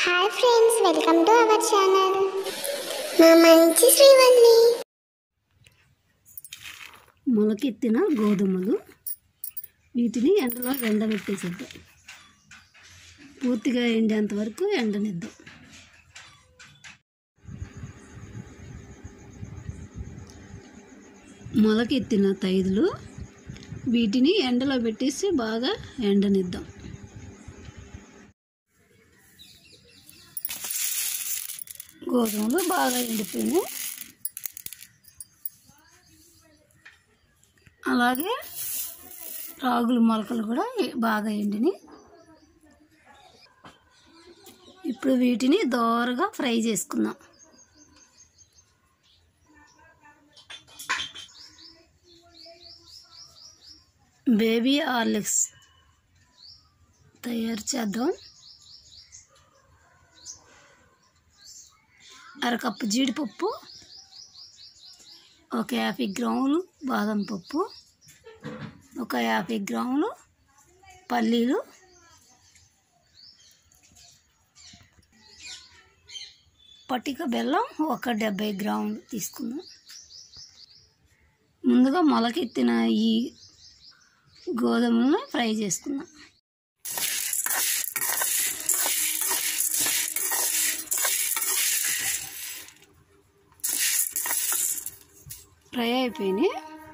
hi friends welcome to our channel మా మంచి శ్రీవల్లి మొలకెత్తిన గోధుమలు వీటిని ఎండలో ఎండబెట్టేసేద్దాం పూర్తిగా ఎండేంత వరకు ఎండనిద్దాం మొలకెత్తిన తైదులు వీటిని ఎండలో పెట్టేసి బాగా ఎండనిద్దాం గోధుమలు బాగా ఎండిపోయినాయి అలాగే రాగులు మొలకలు కూడా ఎ- బాగా ఎండినాయి ఇప్పుడు వీటిని దోరగా ఫ్రై చేసుకుందాం బేబీ హార్లిక్స్ తయారు చేద్దాం అరకప్పు జీడిపప్పు ఒక యాభై గ్రాములు బాదం పప్పు ఒక యాభై గ్రాములు పల్లీలు పటిక బెల్లం ఒక డెబ్బై గ్రాములు తీసుకుందాం ముందుగా మొలకెత్తిన ఈ గోధుమలను ఫ్రై చేసుకుందాం ఫ్రై అయిపోయినాయి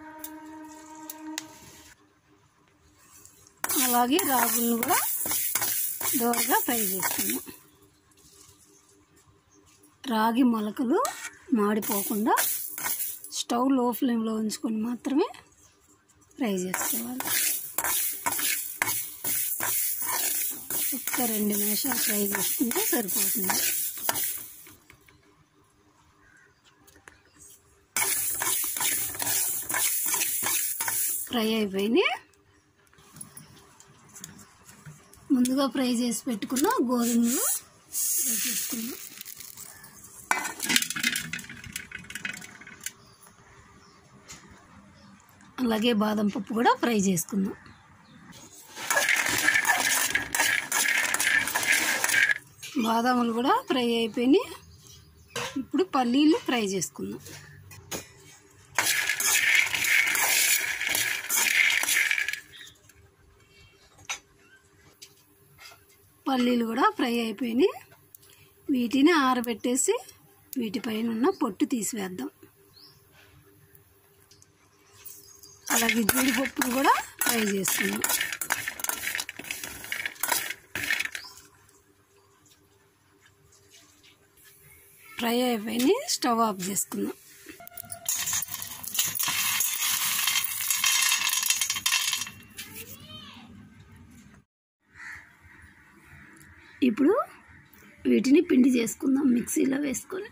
అలాగే రాగులను కూడా దోరగా ఫ్రై చేసుకుందాం రాగి మొలకలు మాడిపోకుండా స్టవ్ లో ఫ్లేమ్లో ఉంచుకొని మాత్రమే ఫ్రై చేసుకోవాలి ఒక్క రెండు నిమిషాలు ఫ్రై చేసుకుంటే సరిపోతుంది ఫ్రై అయిపోయినాయి ముందుగా ఫ్రై చేసి పెట్టుకున్న గోధుమలు ఫ్రై చేసుకున్నాం అలాగే బాదం పప్పు కూడా ఫ్రై చేసుకుందాం బాదాములు కూడా ఫ్రై అయిపోయినాయి ఇప్పుడు పల్లీలు ఫ్రై చేసుకుందాం పల్లీలు కూడా ఫ్రై అయిపోయినాయి వీటిని ఆరబెట్టేసి వీటిపైన ఉన్న పొట్టు తీసివేద్దాం అలాగే జీడిపప్పులు కూడా ఫ్రై చేసుకుందాం ఫ్రై అయిపోయినాయి స్టవ్ ఆఫ్ చేసుకుందాం ఇప్పుడు వీటిని పిండి చేసుకుందాం మిక్సీలో వేసుకొని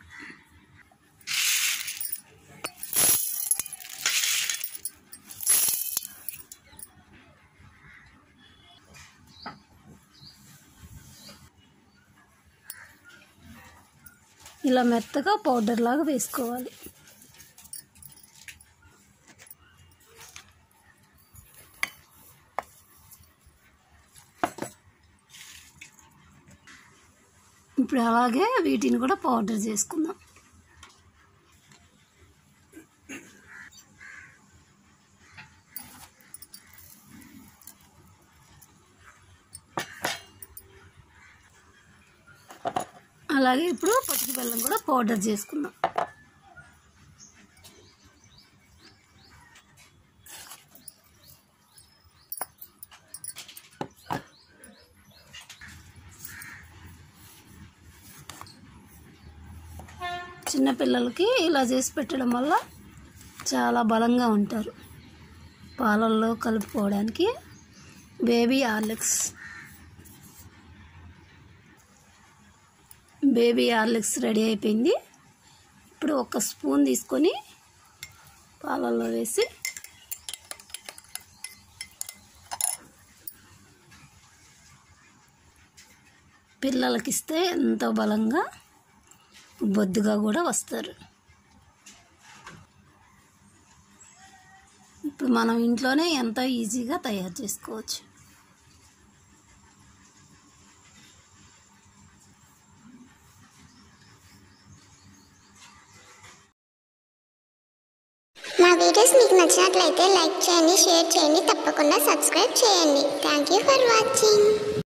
ఇలా మెత్తగా పౌడర్ లాగా వేసుకోవాలి ఇప్పుడు అలాగే వీటిని కూడా పౌడర్ చేసుకుందాం అలాగే ఇప్పుడు పచ్చిక బెల్లం కూడా పౌడర్ చేసుకుందాం చిన్నపిల్లలకి ఇలా చేసి పెట్టడం వల్ల చాలా బలంగా ఉంటారు పాలల్లో కలుపుకోవడానికి baby Horlicks baby Horlicks ready అయిపోయింది ఇప్పుడు ఒక స్పూన్ తీసుకొని పాలల్లో వేసి పిల్లలకి ఇస్తే ఎంతో బలంగా బొద్దుగా కూడా వస్తారు ఇప్పుడు మనం ఇంట్లోనే ఎంతో ఈజీగా తయారు చేసుకోవచ్చు వీడియోస్ మీకు నచ్చినట్లయితే లైక్ చేయండి షేర్ చేయండి తప్పకుండా సబ్స్క్రైబ్ చేయండి థ్యాంక్ యూ ఫర్ వాచింగ్